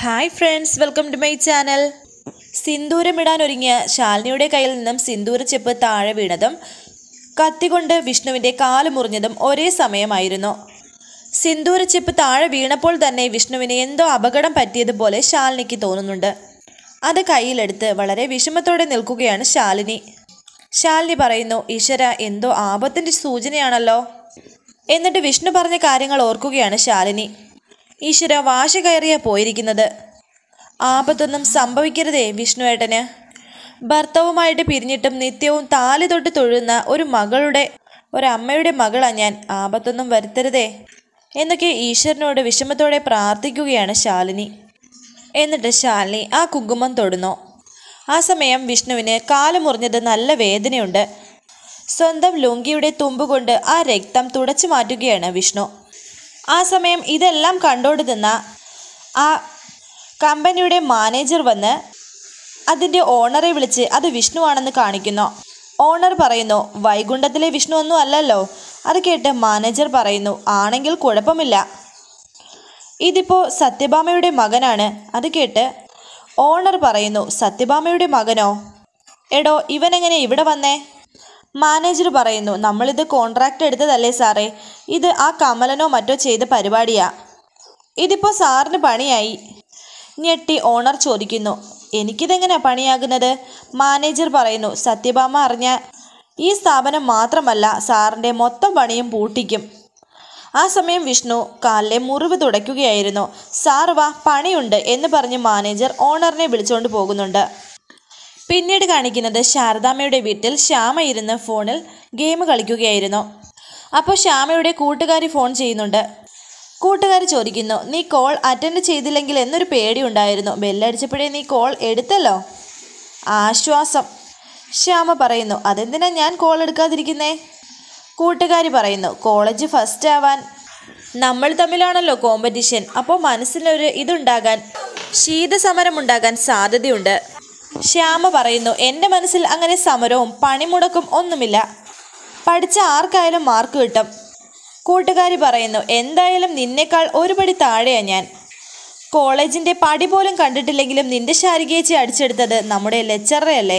hi friends welcome to my channel സിന്ദൂരമിടാൻ ഒരുങ്ങിയ ശാലിനിയുടെ കയ്യിൽ നിന്നും സിന്ദൂര ചെപ്പ് താഴെ വീണതും കത്തികൊണ്ട് വിഷ്ണുവിൻ്റെ കാല് മുറിഞ്ഞതും ഒരേ സമയമായിരുന്നു സിന്ദൂര ചെപ്പ് താഴെ വീണപ്പോൾ തന്നെ വിഷ്ണുവിന് എന്തോ അപകടം പറ്റിയതുപോലെ ശാലിനിക്ക് തോന്നുന്നുണ്ട് അത് കയ്യിലെടുത്ത് വളരെ വിഷമത്തോടെ നിൽക്കുകയാണ് ശാലിനി ശാലിനി പറയുന്നു ഈശ്വര എന്തോ ആപത്തിൻ്റെ സൂചനയാണല്ലോ എന്നിട്ട് വിഷ്ണു പറഞ്ഞ കാര്യങ്ങൾ ഓർക്കുകയാണ് ശാലിനി ഈശ്വര വാശ കയറിയാ പോയിരിക്കുന്നത് ആപത്തൊന്നും സംഭവിക്കരുതേ വിഷ്ണുവേട്ടന് ഭർത്താവുമായിട്ട് പിരിഞ്ഞിട്ടും നിത്യവും താലി തൊട്ട് തൊഴുന്ന ഒരു മകളുടെ ഒരമ്മയുടെ മകളാ ഞാൻ ആപത്തൊന്നും വരുത്തരുതേ എന്നൊക്കെ ഈശ്വരനോട് വിഷമത്തോടെ പ്രാർത്ഥിക്കുകയാണ് ശാലിനി എന്നിട്ട് ശാലിനി ആ കുങ്കുമം തൊടുന്നു ആ സമയം വിഷ്ണുവിന് കാല് മുറിഞ്ഞത് നല്ല വേദനയുണ്ട് സ്വന്തം ലുങ്കിയുടെ തുമ്പുകൊണ്ട് ആ രക്തം തുടച്ചു മാറ്റുകയാണ് വിഷ്ണു ആ സമയം ഇതെല്ലാം കണ്ടോണ്ട് നിന്ന ആ കമ്പനിയുടെ മാനേജർ വന്ന് അതിൻ്റെ ഓണറെ വിളിച്ച് അത് വിഷ്ണുവാണെന്ന് കാണിക്കുന്നു ഓണർ പറയുന്നു വൈകുണ്ഠത്തിലെ വിഷ്ണു ഒന്നും അല്ലല്ലോ അത് കേട്ട് മാനേജർ പറയുന്നു ആണെങ്കിൽ കുഴപ്പമില്ല ഇതിപ്പോൾ സത്യഭാമയുടെ മകനാണ് അത് കേട്ട് ഓണർ പറയുന്നു സത്യഭാമയുടെ മകനോ എടോ ഇവനെങ്ങനെ ഇവിടെ വന്നേ മാനേജർ പറയുന്നു നമ്മളിത് കോൺട്രാക്റ്റ് എടുത്തതല്ലേ സാറേ ഇത് ആ കമലനോ മറ്റോ ചെയ്ത പരിപാടിയാ ഇതിപ്പോൾ സാറിന് പണിയായി ഞെട്ടി ഓണർ ചോദിക്കുന്നു എനിക്കിതെങ്ങനെ പണിയാകുന്നത് മാനേജർ പറയുന്നു സത്യഭാമ അറിഞ്ഞ ഈ സ്ഥാപനം മാത്രമല്ല സാറിൻ്റെ മൊത്തം പണിയും പൂട്ടിക്കും ആ സമയം വിഷ്ണു കാലിലെ മുറിവ് തുടയ്ക്കുകയായിരുന്നു സാർ വാ പണിയുണ്ട് എന്ന് പറഞ്ഞ് മാനേജർ ഓണറിനെ വിളിച്ചുകൊണ്ട് പോകുന്നുണ്ട് പിന്നീട് കാണിക്കുന്നത് ശാരദാമ്മയുടെ വീട്ടിൽ ശ്യാമ ഇരുന്ന് ഫോണിൽ ഗെയിം കളിക്കുകയായിരുന്നു അപ്പോൾ ശ്യാമയുടെ കൂട്ടുകാരി ഫോൺ ചെയ്യുന്നുണ്ട് കൂട്ടുകാർ ചോദിക്കുന്നു നീ കോൾ അറ്റൻഡ് ചെയ്തില്ലെങ്കിൽ എന്നൊരു പേടിയുണ്ടായിരുന്നു ബെല്ലടിച്ചപ്പോഴേ നീ കോൾ എടുത്തല്ലോ ആശ്വാസം ശ്യാമ പറയുന്നു അതെന്തിനാ ഞാൻ കോൾ എടുക്കാതിരിക്കുന്നേ കൂട്ടുകാരി പറയുന്നു കോളേജ് ഫസ്റ്റ് ആവാൻ നമ്മൾ തമ്മിലാണല്ലോ കോമ്പറ്റീഷൻ അപ്പോൾ മനസ്സിലൊരു ഇതുണ്ടാകാൻ ശീതസമരം ഉണ്ടാകാൻ സാധ്യതയുണ്ട് ശ്യാമ പറയുന്നു എൻ്റെ മനസ്സിൽ അങ്ങനെ സമരവും പണിമുടക്കും ഒന്നുമില്ല പഠിച്ച ആർക്കായാലും മാർക്ക് കിട്ടും കൂട്ടുകാരി പറയുന്നു എന്തായാലും നിന്നേക്കാൾ ഒരു പടി താഴെയാ ഞാൻ കോളേജിൻ്റെ പടി പോലും കണ്ടിട്ടില്ലെങ്കിലും നിന്റെ ശാരികേച്ചി അടിച്ചെടുത്തത് നമ്മുടെ ലെക്ചറല്ലേ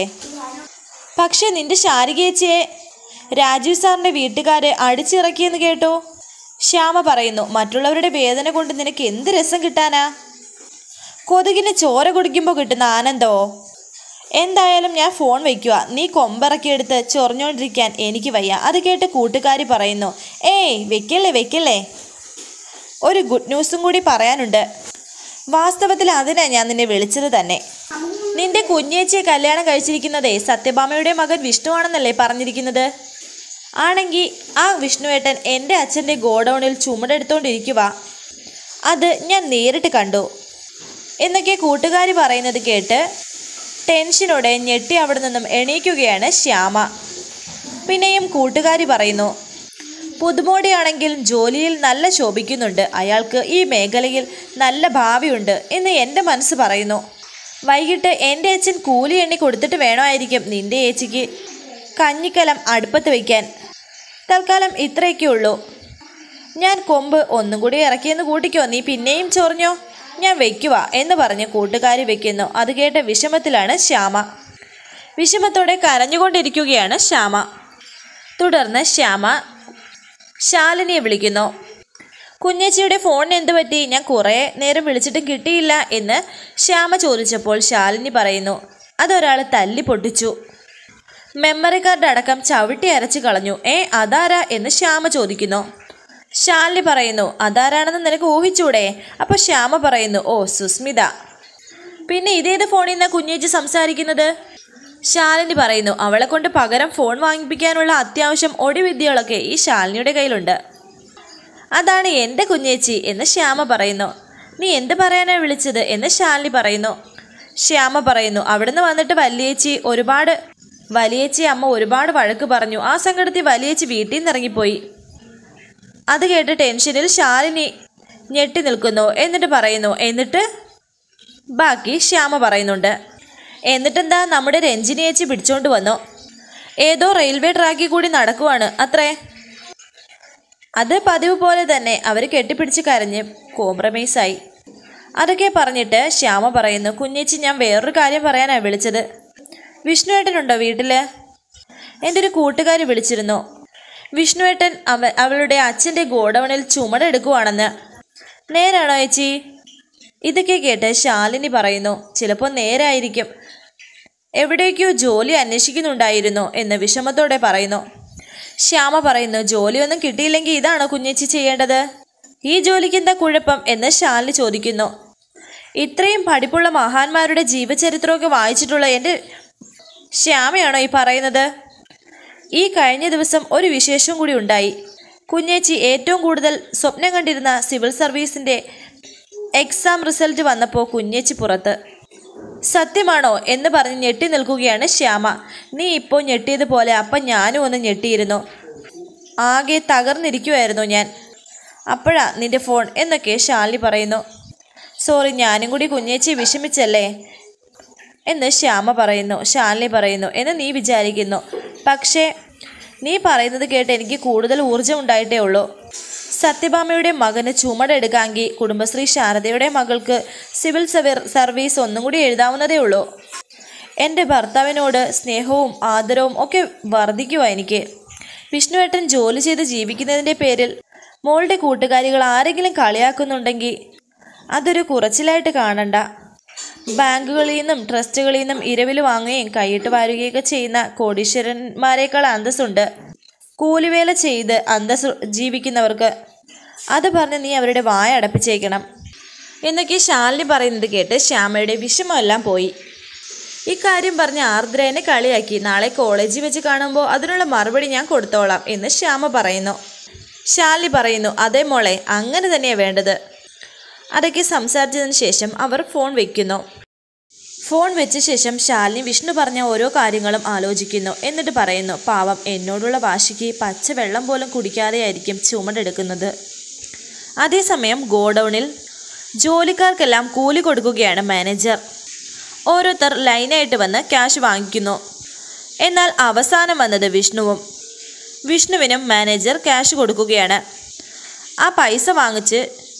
പക്ഷേ നിന്റെ ശാരികേച്ചിയെ രാജീവ് സാറിൻ്റെ വീട്ടുകാർ അടിച്ചിറക്കിയെന്ന് കേട്ടു ശ്യാമ പറയുന്നു മറ്റുള്ളവരുടെ വേദന കൊണ്ട് നിനക്ക് എന്ത് രസം കിട്ടാനാ കൊതുകിന് ചോര കുടിക്കുമ്പോൾ കിട്ടുന്ന ആനന്ദമോ എന്തായാലും ഞാൻ ഫോൺ വയ്ക്കുക നീ കൊമ്പിറക്കിയെടുത്ത് ചൊറിഞ്ഞോണ്ടിരിക്കാൻ എനിക്ക് വയ്യ അത് കേട്ട് കൂട്ടുകാരി പറയുന്നു ഏയ് വെക്കല്ലേ വെക്കല്ലേ ഒരു ഗുഡ് ന്യൂസും കൂടി പറയാനുണ്ട് വാസ്തവത്തിൽ അതിനാ ഞാൻ നിന്നെ വിളിച്ചത് തന്നെ നിന്റെ കുഞ്ഞേച്ചിയെ കല്യാണം കഴിച്ചിരിക്കുന്നതേ സത്യഭാമയുടെ മകൻ വിഷ്ണുവാണെന്നല്ലേ പറഞ്ഞിരിക്കുന്നത് ആണെങ്കിൽ ആ വിഷ്ണുവേട്ടൻ എൻ്റെ അച്ഛൻ്റെ ഗോഡൗണിൽ ചുമടെടുത്തോണ്ടിരിക്കുക അത് ഞാൻ നേരിട്ട് കണ്ടു എന്നൊക്കെ കൂട്ടുകാരി പറയുന്നത് കേട്ട് ടെൻഷനോടെ ഞെട്ടി അവിടെ നിന്നും എണീക്കുകയാണ് ശ്യാമ പിന്നെയും കൂട്ടുകാരി പറയുന്നു പുതുമോടിയാണെങ്കിൽ ജോലിയിൽ നല്ല ശോഭിക്കുന്നുണ്ട് അയാൾക്ക് ഈ മേഖലയിൽ നല്ല ഭാവിയുണ്ട് എന്ന് എൻ്റെ മനസ്സ് പറയുന്നു വൈകിട്ട് എൻ്റെ അച്ഛൻ കൂലി എണ്ണി കൊടുത്തിട്ട് വേണമായിരിക്കും നിൻ്റെ ഏച്ചിക്ക് കഞ്ഞിക്കലം അടുപ്പത്ത് വയ്ക്കാൻ തൽക്കാലം ഇത്രയൊക്കെ ഉള്ളൂ ഞാൻ കൊമ്പ് ഒന്നും കൂടി ഇറക്കിയെന്ന് കൂട്ടിക്കോ നീ പിന്നെയും ചൊറിഞ്ഞോ ഞാൻ വെക്കുക എന്ന് പറഞ്ഞ് കൂട്ടുകാരി വെക്കുന്നു അത് കേട്ട വിഷമത്തിലാണ് ശ്യാമ വിഷമത്തോടെ കരഞ്ഞുകൊണ്ടിരിക്കുകയാണ് ശ്യാമ തുടർന്ന് ശ്യാമ ശാലിനിയെ വിളിക്കുന്നു കുഞ്ഞേച്ചിയുടെ ഫോണിന് എന്ത് പറ്റി ഞാൻ കുറേ നേരം വിളിച്ചിട്ടും കിട്ടിയില്ല എന്ന് ശ്യാമ ചോദിച്ചപ്പോൾ ശാലിനി പറയുന്നു അതൊരാൾ തല്ലി പൊട്ടിച്ചു മെമ്മറി കാർഡ് അടക്കം ചവിട്ടി അരച്ച് കളഞ്ഞു ഏ അതാരാ എന്ന് ശ്യാമ ചോദിക്കുന്നു ശാലിനി പറയുന്നു അതാരാണെന്ന് നിനക്ക് ഊഹിച്ചൂടെ അപ്പോൾ ശ്യാമ പറയുന്നു ഓ സുസ്മിത പിന്നെ ഇതേത് ഫോണിൽ നിന്നാ കുഞ്ഞേച്ചി സംസാരിക്കുന്നത് ശാലിനി പറയുന്നു അവളെ കൊണ്ട് പകരം ഫോൺ വാങ്ങിപ്പിക്കാനുള്ള അത്യാവശ്യം ഒടിവിദ്യകളൊക്കെ ഈ ശാലിനിയുടെ കയ്യിലുണ്ട് അതാണ് എൻ്റെ കുഞ്ഞേച്ചി എന്ന് ശ്യാമ പറയുന്നു നീ എന്ത് പറയാനാണ് വിളിച്ചത് എന്ന് ശാലിനി പറയുന്നു ശ്യാമ പറയുന്നു അവിടുന്ന് വന്നിട്ട് വലിയേച്ചി ഒരുപാട് വലിയേച്ചി അമ്മ ഒരുപാട് വഴക്ക് പറഞ്ഞു ആ സങ്കടത്തിൽ വലിയേച്ചി വീട്ടിൽ നിന്ന് ഇറങ്ങിപ്പോയി അത് കേട്ട് ടെൻഷനിൽ ശാലിനി ഞെട്ടി നിൽക്കുന്നു എന്നിട്ട് പറയുന്നു എന്നിട്ട് ബാക്കി ശ്യാമ പറയുന്നുണ്ട് എന്നിട്ടെന്താ നമ്മുടെ രഞ്ജിനി ചേച്ചി പിടിച്ചോണ്ട് വന്നു ഏതോ റെയിൽവേ ട്രാക്കിൽ കൂടി നടക്കുവാണ് അത്രേ അത് പതിവ് പോലെ തന്നെ അവർ കെട്ടിപ്പിടിച്ച് കരഞ്ഞ് കോംപ്രമൈസായി അതൊക്കെ പറഞ്ഞിട്ട് ശ്യാമ പറയുന്നു കുഞ്ഞേച്ചി ഞാൻ വേറൊരു കാര്യം പറയാനാണ് വിളിച്ചത് വിഷ്ണുവേട്ടനുണ്ടോ വീട്ടിൽ എൻ്റെ ഒരു കൂട്ടുകാരി വിളിച്ചിരുന്നു വിഷ്ണുവേട്ടൻ അവ അവളുടെ അച്ഛൻ്റെ ഗോഡൗണിൽ ചുമടെടുക്കുവാണെന്ന് നേരാണോ ചേച്ചി ഇതൊക്കെ കേട്ട് ശാലിനി പറയുന്നു ചിലപ്പോൾ നേരായിരിക്കും എവിടേക്കോ ജോലി അന്വേഷിക്കുന്നുണ്ടായിരുന്നു എന്ന് വിഷമത്തോടെ പറയുന്നു ശ്യാമ പറയുന്നു ജോലിയൊന്നും കിട്ടിയില്ലെങ്കിൽ ഇതാണോ കുഞ്ഞേച്ചി ചെയ്യേണ്ടത് ഈ ജോലിക്ക് എന്താ കുഴപ്പം എന്ന് ശാലിനി ചോദിക്കുന്നു ഇത്രയും പഠിപ്പുള്ള മഹാന്മാരുടെ ജീവചരിത്രമൊക്കെ വായിച്ചിട്ടുള്ള എൻ്റെ ശ്യാമയാണോ ഈ പറയുന്നത് ഈ കഴിഞ്ഞ ദിവസം ഒരു വിശേഷം കൂടി ഉണ്ടായി കുഞ്ഞേച്ചി ഏറ്റവും കൂടുതൽ സ്വപ്നം കണ്ടിരുന്ന സിവിൽ സർവീസിൻ്റെ എക്സാം റിസൾട്ട് വന്നപ്പോൾ കുഞ്ഞേച്ചി പുറത്ത് സത്യമാണോ എന്ന് പറഞ്ഞ് ഞെട്ടി നിൽക്കുകയാണ് ശ്യാമ നീ ഇപ്പോൾ ഞെട്ടിയതുപോലെ അപ്പം ഞാനും ഒന്ന് ഞെട്ടിയിരുന്നു ആകെ തകർന്നിരിക്കുമായിരുന്നു ഞാൻ അപ്പോഴാ നിന്റെ ഫോൺ എന്നൊക്കെ ശാലിനി പറയുന്നു സോറി ഞാനും കൂടി കുഞ്ഞേച്ചി വിഷമിച്ചല്ലേ എന്ന് ശ്യാമ പറയുന്നു ശാലിനി പറയുന്നു എന്ന് നീ വിചാരിക്കുന്നു പക്ഷേ നീ പറയുന്നത് കേട്ട് എനിക്ക് കൂടുതൽ ഊർജം ഉണ്ടായിട്ടേ ഉള്ളൂ സത്യഭാമയുടെ മകന് ചുമടെടുക്കാമെങ്കിൽ കുടുംബശ്രീ ശാരദയുടെ മകൾക്ക് സിവിൽ സവർ- സർവീസ് ഒന്നും കൂടി എഴുതാവുന്നതേ ഉള്ളൂ എൻ്റെ ഭർത്താവിനോട് സ്നേഹവും ആദരവും ഒക്കെ വർദ്ധിക്കുവാ എനിക്ക് വിഷ്ണുവേട്ടൻ ജോലി ചെയ്ത് ജീവിക്കുന്നതിൻ്റെ പേരിൽ മോളുടെ കൂട്ടുകാരികൾ ആരെങ്കിലും കളിയാക്കുന്നുണ്ടെങ്കിൽ അതൊരു കുറച്ചിലായിട്ട് കാണണ്ട ബാങ്കുകളിൽ നിന്നും ട്രസ്റ്റുകളിൽ നിന്നും ഇരവിൽ വാങ്ങുകയും കൈയിട്ട് വാരുകയൊക്കെ ചെയ്യുന്ന കോടീശ്വരന്മാരെക്കാൾ അന്തസ്സുണ്ട് കൂലിവേല ചെയ്ത് അന്തസ് ജീവിക്കുന്നവർക്ക് അത് പറഞ്ഞ് നീ അവരുടെ വായ അടപ്പിച്ചേക്കണം എന്നൊക്കെ ശാലിനി പറയുന്നത് കേട്ട് ശ്യാമയുടെ വിഷമമെല്ലാം പോയി ഇക്കാര്യം പറഞ്ഞ് ആർദ്രേനെ കളിയാക്കി നാളെ കോളേജിൽ വെച്ച് കാണുമ്പോൾ അതിനുള്ള മറുപടി ഞാൻ കൊടുത്തോളാം എന്ന് ശ്യാമ പറയുന്നു ശാലിനി പറയുന്നു അതേ മോളെ അങ്ങനെ തന്നെയാണ് വേണ്ടത് അതൊക്കെ സംസാരിച്ചതിന് ശേഷം അവർ ഫോൺ വെക്കുന്നു ഫോൺ വെച്ച ശേഷം ശാലിനി വിഷ്ണു പറഞ്ഞ ഓരോ കാര്യങ്ങളും ആലോചിക്കുന്നു എന്നിട്ട് പറയുന്നു പാവം എന്നോടുള്ള വാശിക്ക് പച്ച വെള്ളം പോലും കുടിക്കാതെയായിരിക്കും ചുമടെടുക്കുന്നത് അതേസമയം ഗോഡൗണിൽ ജോലിക്കാർക്കെല്ലാം കൂലി കൊടുക്കുകയാണ് മാനേജർ ഓരോരുത്തർ ലൈനായിട്ട് വന്ന് ക്യാഷ് വാങ്ങിക്കുന്നു എന്നാൽ അവസാനം വന്നത് വിഷ്ണുവും വിഷ്ണുവിനും മാനേജർ ക്യാഷ് കൊടുക്കുകയാണ് ആ പൈസ വാങ്ങിച്ച്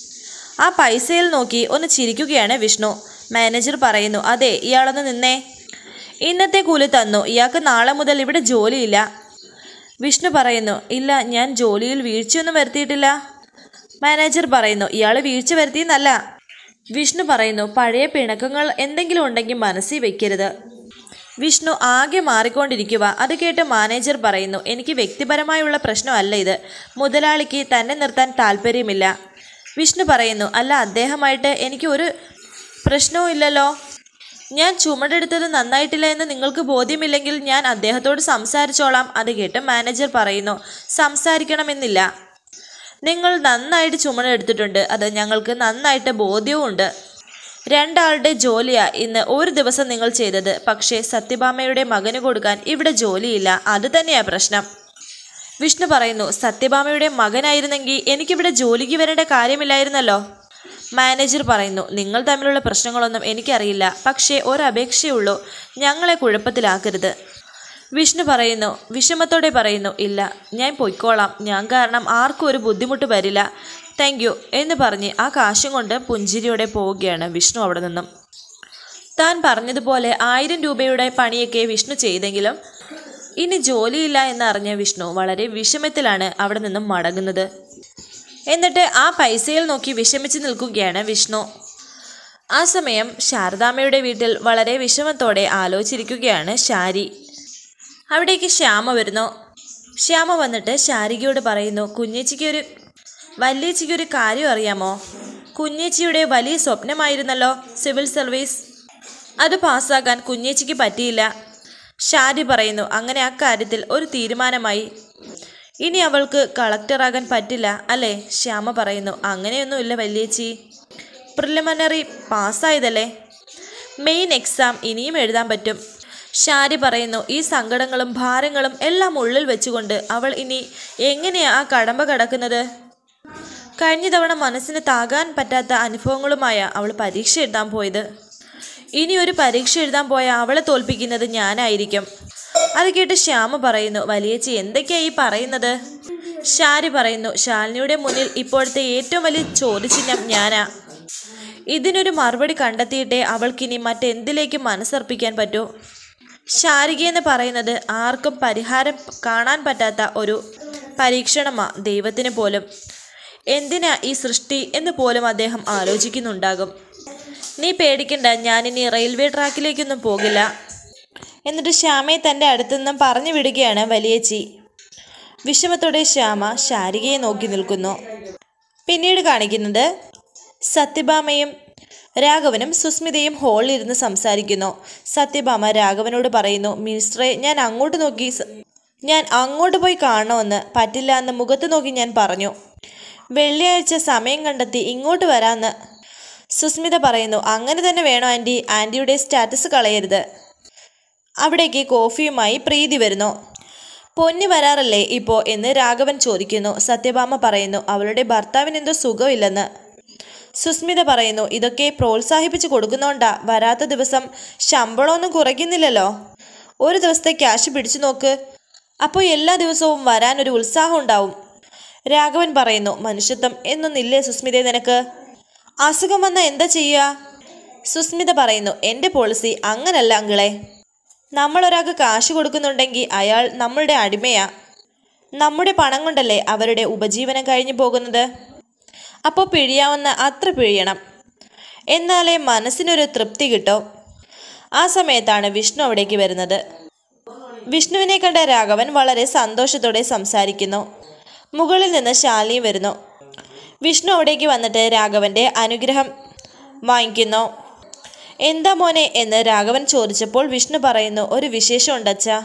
ആ പൈസയിൽ നോക്കി ഒന്ന് ചിരിക്കുകയാണ് വിഷ്ണു മാനേജർ പറയുന്നു അതെ ഇയാളൊന്ന് നിന്നേ ഇന്നത്തെ കൂലി തന്നു ഇയാൾക്ക് നാളെ മുതൽ ഇവിടെ ജോലിയില്ല വിഷ്ണു പറയുന്നു ഇല്ല ഞാൻ ജോലിയിൽ വീഴ്ചയൊന്നും വരുത്തിയിട്ടില്ല മാനേജർ പറയുന്നു ഇയാൾ വീഴ്ച വരുത്തിയെന്നല്ല വിഷ്ണു പറയുന്നു പഴയ പിണക്കങ്ങൾ എന്തെങ്കിലും ഉണ്ടെങ്കിൽ മനസ്സിൽ വെക്കരുത് വിഷ്ണു ആകെ മാറിക്കൊണ്ടിരിക്കുക അത് കേട്ട് മാനേജർ പറയുന്നു എനിക്ക് വ്യക്തിപരമായുള്ള പ്രശ്നമല്ല ഇത് മുതലാളിക്ക് തന്നെ നിർത്താൻ താല്പര്യമില്ല വിഷ്ണു പറയുന്നു അല്ല അദ്ദേഹമായിട്ട് എനിക്ക് ഒരു പ്രശ്നവും ഇല്ലല്ലോ ഞാൻ ചുമടെടുത്തത് നന്നായിട്ടില്ല എന്ന് നിങ്ങൾക്ക് ബോധ്യമില്ലെങ്കിൽ ഞാൻ അദ്ദേഹത്തോട് സംസാരിച്ചോളാം അത് കേട്ട് മാനേജർ പറയുന്നു സംസാരിക്കണമെന്നില്ല നിങ്ങൾ നന്നായിട്ട് ചുമടെടുത്തിട്ടുണ്ട് അത് ഞങ്ങൾക്ക് നന്നായിട്ട് ബോധ്യവുമുണ്ട് രണ്ടാളുടെ ജോലിയാ ഇന്ന് ഒരു ദിവസം നിങ്ങൾ ചെയ്തത് പക്ഷേ സത്യഭാമയുടെ മകന് കൊടുക്കാൻ ഇവിടെ ജോലിയില്ല അത് തന്നെയാ പ്രശ്നം വിഷ്ണു പറയുന്നു സത്യഭാമയുടെ മകനായിരുന്നെങ്കിൽ എനിക്കിവിടെ ജോലിക്ക് വരേണ്ട കാര്യമില്ലായിരുന്നല്ലോ മാനേജർ പറയുന്നു നിങ്ങൾ തമ്മിലുള്ള പ്രശ്നങ്ങളൊന്നും എനിക്കറിയില്ല പക്ഷേ ഒരപേക്ഷയുള്ളൂ ഞങ്ങളെ കുഴപ്പത്തിലാക്കരുത് വിഷ്ണു പറയുന്നു വിഷമത്തോടെ പറയുന്നു ഇല്ല ഞാൻ പൊയ്ക്കോളാം ഞാൻ കാരണം ആർക്കും ഒരു ബുദ്ധിമുട്ട് വരില്ല താങ്ക് യു എന്ന് പറഞ്ഞ് ആ കാശും കൊണ്ട് പുഞ്ചിരിയോടെ പോവുകയാണ് വിഷ്ണു അവിടെ നിന്നും താൻ പറഞ്ഞതുപോലെ ആയിരം രൂപയുടെ പണിയൊക്കെ വിഷ്ണു ചെയ്തെങ്കിലും ഇനി ജോലിയില്ല എന്നറിഞ്ഞ വിഷ്ണു വളരെ വിഷമത്തിലാണ് അവിടെ നിന്നും മടങ്ങുന്നത് എന്നിട്ട് ആ പൈസയിൽ നോക്കി വിഷമിച്ച് നിൽക്കുകയാണ് വിഷ്ണു ആ സമയം ശാരദാമ്മയുടെ വീട്ടിൽ വളരെ വിഷമത്തോടെ ആലോചിച്ചിരിക്കുകയാണ് ശാരി അവിടേക്ക് ശ്യാമ വരുന്നു ശ്യാമ വന്നിട്ട് ശാരികയോട് പറയുന്നു കുഞ്ഞേച്ചിക്ക് ഒരു വല്യേച്ചിക്ക് ഒരു കാര്യം അറിയാമോ കുഞ്ഞേച്ചിയുടെ വലിയ സ്വപ്നമായിരുന്നല്ലോ സിവിൽ സർവീസ് അത് പാസ്സാക്കാൻ കുഞ്ഞേച്ചിക്ക് പറ്റിയില്ല ഷാരി പറയുന്നു അങ്ങനെ അക്കാര്യത്തിൽ ഒരു തീരുമാനമായി ഇനി അവൾക്ക് കളക്ടറാകാൻ പറ്റില്ല അല്ലേ ശ്യാമ പറയുന്നു അങ്ങനെയൊന്നുമില്ല വല്യേച്ചി പ്രിലിമിനറി പാസ്സായതല്ലേ മെയിൻ എക്സാം ഇനിയും എഴുതാൻ പറ്റും ഷാരി പറയുന്നു ഈ സങ്കടങ്ങളും ഭാരങ്ങളും എല്ലാം ഉള്ളിൽ വെച്ചുകൊണ്ട് അവൾ ഇനി എങ്ങനെയാ ആ കടമ്പ കടക്കുന്നത് കഴിഞ്ഞ തവണ മനസ്സിന് താകാൻ പറ്റാത്ത അനുഭവങ്ങളുമായ അവൾ പരീക്ഷ എഴുതാൻ പോയത് ഇനി ഒരു പരീക്ഷ എഴുതാൻ പോയ അവളെ തോൽപ്പിക്കുന്നത് ഞാനായിരിക്കും അത് കേട്ട് ശ്യാമ പറയുന്നു വലിയച്ചി എന്തൊക്കെയാ ഈ പറയുന്നത് ഷാരി പറയുന്നു ശാലിനിയുടെ മുന്നിൽ ഇപ്പോഴത്തെ ഏറ്റവും വലിയ ചോദ്യചിഹ്നം ഞാനാ ഇതിനൊരു മറുപടി കണ്ടെത്തിയിട്ടേ അവൾക്കിനി മറ്റെന്തിലേക്കും മനസ്സർപ്പിക്കാൻ പറ്റൂ ശാരിക എന്ന് പറയുന്നത് ആർക്കും പരിഹാരം കാണാൻ പറ്റാത്ത ഒരു പരീക്ഷണമാ ദൈവത്തിന് പോലും എന്തിനാ ഈ സൃഷ്ടി എന്ന് പോലും അദ്ദേഹം ആലോചിക്കുന്നുണ്ടാകും നീ പേടിക്കണ്ട ഞാനിനി റെയിൽവേ ട്രാക്കിലേക്കൊന്നും പോകില്ല എന്നിട്ട് ശ്യാമയെ തൻ്റെ അടുത്തുനിന്നും പറഞ്ഞു വിടുകയാണ് വലിയച്ചി വിഷമത്തോടെ ശ്യാമ ശാരികയെ നോക്കി നിൽക്കുന്നു പിന്നീട് കാണിക്കുന്നത് സത്യഭാമയും രാഘവനും സുസ്മിതയും ഹാളിൽ ഇരുന്ന് സംസാരിക്കുന്നു സത്യഭാമ രാഘവനോട് പറയുന്നു മിനിസ്റ്ററെ ഞാൻ അങ്ങോട്ട് നോക്കി സ- ഞാൻ അങ്ങോട്ട് പോയി കാണണമെന്ന് പറ്റില്ല എന്ന് മുഖത്ത് നോക്കി ഞാൻ പറഞ്ഞു വെള്ളിയാഴ്ച സമയം കണ്ടെത്തി ഇങ്ങോട്ട് വരാമെന്ന് സുസ്മിത പറയുന്നു അങ്ങനെ തന്നെ വേണോ ആൻറ്റി ആൻറ്റിയുടെ സ്റ്റാറ്റസ് കളയരുത് അവിടേക്ക് കോഫിയുമായി പ്രീതി വരുന്നു പൊന്നി വരാറല്ലേ ഇപ്പോൾ എന്ന് രാഘവൻ ചോദിക്കുന്നു സത്യഭാമ പറയുന്നു അവളുടെ ഭർത്താവിന് എന്തോ സുഖമില്ലെന്ന് സുസ്മിത പറയുന്നു ഇതൊക്കെ പ്രോത്സാഹിപ്പിച്ച് കൊടുക്കുന്നോണ്ടാ വരാത്ത ദിവസം ശമ്പളമൊന്നും കുറയ്ക്കുന്നില്ലല്ലോ ഒരു ദിവസത്തെ ക്യാഷ് പിടിച്ചു നോക്ക് അപ്പോൾ എല്ലാ ദിവസവും വരാനൊരു ഉത്സാഹം ഉണ്ടാവും രാഘവൻ പറയുന്നു മനുഷ്യത്വം എന്നൊന്നില്ലേ സുസ്മിതേ നിനക്ക് അസുഖം വന്ന എന്താ ചെയ്യുക സുസ്മിത പറയുന്നു എൻ്റെ പോളിസി അങ്ങനല്ല അങ്കിളെ നമ്മൾ ഒരാൾക്ക് കാശ് കൊടുക്കുന്നുണ്ടെങ്കിൽ അയാൾ നമ്മളുടെ അടിമയാ നമ്മുടെ പണം കൊണ്ടല്ലേ അവരുടെ ഉപജീവനം കഴിഞ്ഞു പോകുന്നത് അപ്പോൾ പിഴിയാവുന്ന അത്ര പിഴിയണം എന്നാലേ മനസ്സിനൊരു തൃപ്തി കിട്ടും ആ സമയത്താണ് വിഷ്ണു അവിടേക്ക് വരുന്നത് വിഷ്ണുവിനെ കണ്ട രാഘവൻ വളരെ സന്തോഷത്തോടെ സംസാരിക്കുന്നു മുകളിൽ നിന്ന് ശാലിനി വരുന്നു വിഷ്ണു അവിടേക്ക് വന്നിട്ട് രാഘവന്റെ അനുഗ്രഹം വാങ്ങിക്കുന്നു എന്താ മോനെ എന്ന് രാഘവൻ ചോദിച്ചപ്പോൾ വിഷ്ണു പറയുന്നു ഒരു വിശേഷമുണ്ട് അച്ഛാ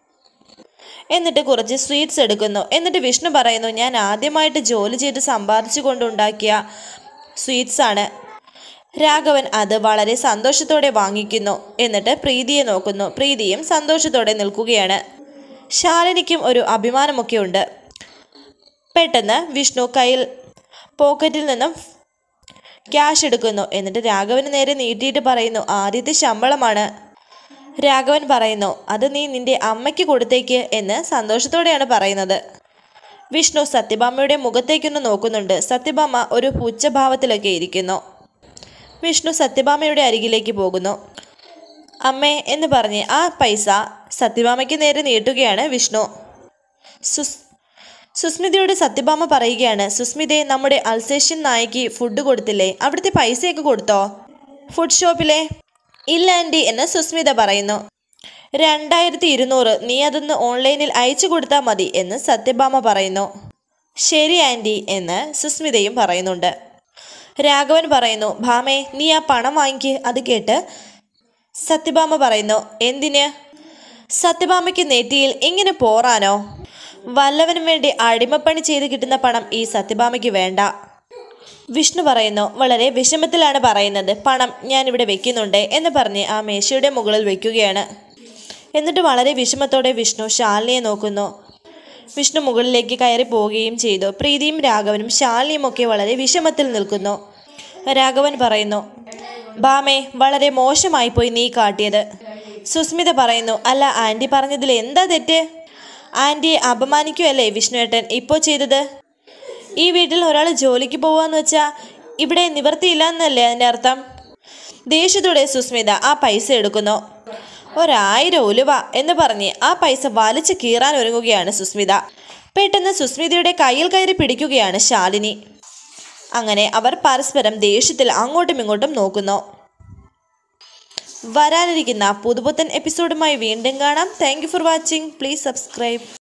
എന്നിട്ട് കുറച്ച് സ്വീറ്റ്സ് എടുക്കുന്നു എന്നിട്ട് വിഷ്ണു പറയുന്നു ഞാൻ ആദ്യമായിട്ട് ജോലി ചെയ്ത് സമ്പാദിച്ചു കൊണ്ടുണ്ടാക്കിയ സ്വീറ്റ്സ് ആണ് രാഘവൻ അത് വളരെ സന്തോഷത്തോടെ വാങ്ങിക്കുന്നു എന്നിട്ട് പ്രീതിയെ നോക്കുന്നു പ്രീതിയും സന്തോഷത്തോടെ നിൽക്കുകയാണ് ശാലിനിക്കും ഒരു അഭിമാനമൊക്കെ ഉണ്ട് പെട്ടെന്ന് വിഷ്ണു കയ്യിൽ പോക്കറ്റിൽ നിന്നും ക്യാഷ് എടുക്കുന്നു എന്നിട്ട് രാഘവന് നേരെ നീട്ടിയിട്ട് പറയുന്നു ആദ്യത്തെ ശമ്പളമാണ് രാഘവൻ പറയുന്നു അത് നീ നിന്റെ അമ്മയ്ക്ക് കൊടുത്തേക്ക് എന്ന് സന്തോഷത്തോടെയാണ് പറയുന്നത് വിഷ്ണു സത്യഭാമയുടെ മുഖത്തേക്കൊന്ന് നോക്കുന്നുണ്ട് സത്യഭാമ ഒരു പുച്ഛഭാവത്തിലൊക്കെ ഇരിക്കുന്നു വിഷ്ണു സത്യഭാമയുടെ അരികിലേക്ക് പോകുന്നു അമ്മേ എന്ന് പറഞ്ഞ് ആ പൈസ സത്യഭാമയ്ക്ക് നേരെ നീട്ടുകയാണ് വിഷ്ണു സുസ് സുസ്മിതയോട് സത്യഭാമ പറയുകയാണ് സുസ്മിതയെ നമ്മുടെ അൽസേഷ്യൻ നായക്ക് ഫുഡ് കൊടുത്തില്ലേ അവിടുത്തെ പൈസയൊക്കെ കൊടുത്തോ ഫുഡ് ഷോപ്പിലെ ഇല്ല ആൻറ്റി എന്ന് സുസ്മിത പറയുന്നു രണ്ടായിരത്തി ഇരുന്നൂറ് നീ അതൊന്ന് ഓൺലൈനിൽ അയച്ചു കൊടുത്താൽ മതി എന്ന് സത്യഭാമ പറയുന്നു ശരി ആൻറ്റി എന്ന് സുസ്മിതയും പറയുന്നുണ്ട് രാഘവൻ പറയുന്നു ഭാമേ നീ ആ പണം വാങ്ങിക്ക് അത് കേട്ട് സത്യഭാമ പറയുന്നു എന്തിന് സത്യഭാമയ്ക്ക് നെറ്റിയിൽ ഇങ്ങനെ പോറാനോ വല്ലവനും വേണ്ടി അടിമപ്പണി ചെയ്ത് കിട്ടുന്ന പണം ഈ സത്യഭാമയ്ക്ക് വേണ്ട വിഷ്ണു പറയുന്നു വളരെ വിഷമത്തിലാണ് പറയുന്നത് പണം ഞാൻ ഇവിടെ വെക്കുന്നുണ്ട് എന്ന് പറഞ്ഞ് ആ മേശയുടെ മുകളിൽ വെക്കുകയാണ് എന്നിട്ട് വളരെ വിഷമത്തോടെ വിഷ്ണു ശാലിനിയെ നോക്കുന്നു വിഷ്ണു മുകളിലേക്ക് കയറി പോവുകയും ചെയ്തു പ്രീതിയും രാഘവനും ശാലിനിയും ഒക്കെ വളരെ വിഷമത്തിൽ നിൽക്കുന്നു രാഘവൻ പറയുന്നു ബാമേ വളരെ മോശമായി പോയി നീ കാട്ടിയത് സുസ്മിത പറയുന്നു അല്ല ആൻറ്റി പറഞ്ഞതിൽ എന്താ തെറ്റ് ആൻറ്റിയെ അപമാനിക്കുകയല്ലേ വിഷ്ണുവേട്ടൻ ഇപ്പോൾ ചെയ്തത് ഈ വീട്ടിൽ ഒരാൾ ജോലിക്ക് പോവാന്ന് വെച്ചാൽ ഇവിടെ നിവർത്തിയില്ല എന്നല്ലേ അതിൻ്റെ അർത്ഥം ദേഷ്യത്തോടെ സുസ്മിത ആ പൈസ എടുക്കുന്നു ഒരായിരം ഉലുവ എന്ന് പറഞ്ഞ് ആ പൈസ വലിച്ചു കീറാൻ ഒരുങ്ങുകയാണ് സുസ്മിത പെട്ടെന്ന് സുസ്മിതയുടെ കയ്യിൽ കയറി പിടിക്കുകയാണ് ശാലിനി അങ്ങനെ അവർ പരസ്പരം ദേഷ്യത്തിൽ അങ്ങോട്ടും ഇങ്ങോട്ടും നോക്കുന്നു വരാനിരിക്കുന്ന പുതുപുത്തൻ എപ്പിസോഡുമായി വീണ്ടും കാണാം thank for watching please subscribe